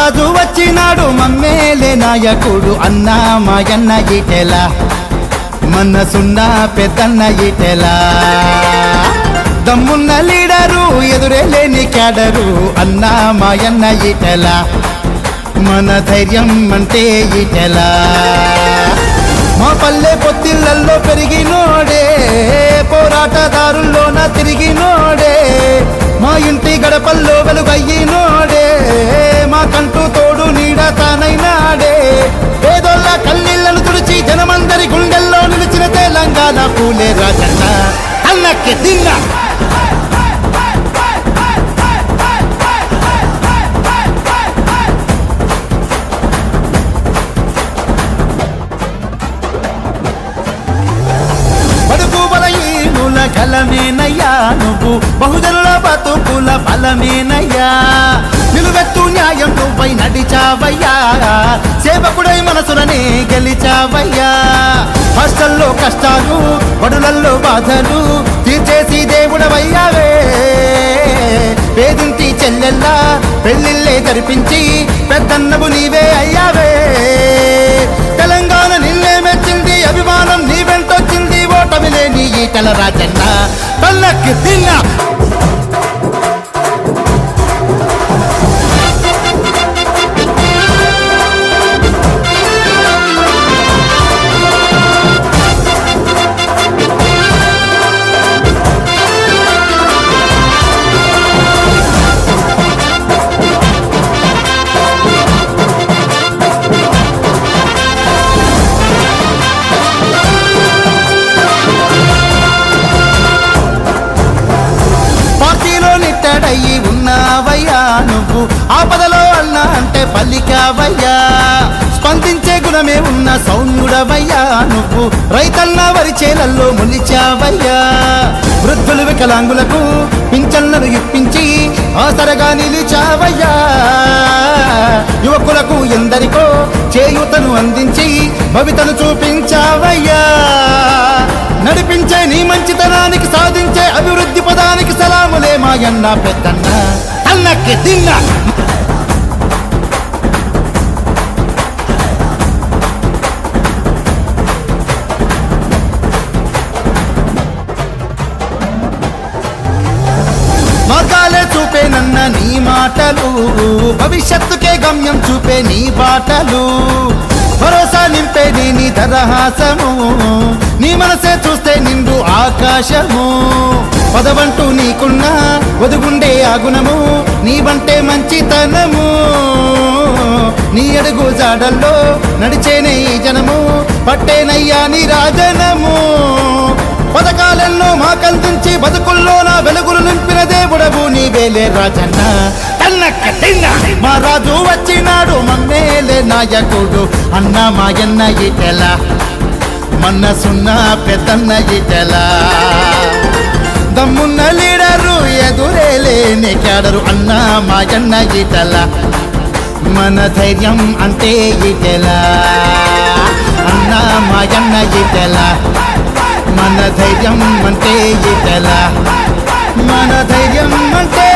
రాజు వచ్చినాడు మమ్మేలే నాయకుడు అన్నా మాయన్న ఇటెలా మనసున్న పెద్దన్న ఇటెలా దమ్మున్న లీడరు ఎదురే లేని క్యాడరు అన్నా మాయన్న ఇటెలా మన ధైర్యం అంటే ఇటెలా మా పల్లె పొత్తిళ్లల్లో పెరిగినోడే పోరాటదారుల్లోన తిరిగినోడే మా ఇంటి గడపల్లో వెలుగయ్యినోడే మా కంటూ తోడు నీడ తానైనాడే పేదోళ్ళ కన్నీళ్లను తుడిచి జనమందరి గుండెల్లో నిలిచిన తెలంగాణ పూలే రాజన్న అన్నకి దిన్న బడుగు బలహీనుల కలమేనయ్యా నువ్వు బహుజనుల బతుకుల బలమేనయ్యా నిలువెత్తు న్యాయం నువ్వై నడిచావయ్యా సేవకుడై మనసులనే గెలిచావయ్యా హాస్టల్లో కష్టాలు బడులల్లో బాధలు తీర్చేసి దేవుడవయ్యావే పేదింటి చెల్లెల్లా పెళ్ళిళ్ళే జరిపించి పెద్దన్నవు నీవే అయ్యావే తెలంగాణ నిన్నే మెచ్చింది అభిమానం నీ వెంటొచ్చింది ఓటమి లేని ఈటల రాజన్న పల్లకి తిన్నా పార్టీలో నిట్టడయ్యి ఉన్నావయ్యా నువ్వు ఆపదలో అన్న అంటే పల్లికావయ్యా స్పందించే గుణమే ఉన్న సౌమ్యుడవయ్యా నువ్వు రైతన్న వరి చేలల్లో ములిచావయ్యా వృద్ధులు వికలాంగులకు పింఛన్లను ఇప్పించి ఆసరగా నిలిచావయ్యా యువకులకు ఎందరికో చేయూతను అందించి భవితను చూపించావయ్యా నడిపించే నీ మంచితనానికి సాధించే అభివృద్ధి పదానికి సలాములే మాయన్న పెద్దన్న అన్నకి తిన్న మార్గాలే చూపే నన్న నీ మాటలు భవిష్యత్తుకే గమ్యం చూపే నీ బాటలు భరోసా నింపే నీ నీ దరహాసము నీ మనసే చూస్తే నిండు ఆకాశము పదవంటూ నీకున్నా ఒదుగుండే ఆగుణము నీవంటే మంచితనము నీ అడుగు జాడల్లో నడిచేనే ఈ జనము పట్టేనయ్యా నీ రాజనము పథకాలెన్నో మాకందించి బతుకుల్లో నా వెలుగులు నింపిన దేవుడవు నీవేలే రాజన్న కన్నక్క తిన్న మా రాజు వచ్చినాడు మమ్మేలే నాయకుడు అన్న మాయన్న ఇటెల మనసున్న పెద్దన్న ఇటెల దమ్మున్న లీడరు ఎదురేలేని క్యాడరు అన్న మాయన్న ఇటల మన ధైర్యం అంటే ఇటెలా అన్న మాయన్న ఇటెలా మన ధైర్యం అంటే ఇటలా మన ధైర్యం అంటే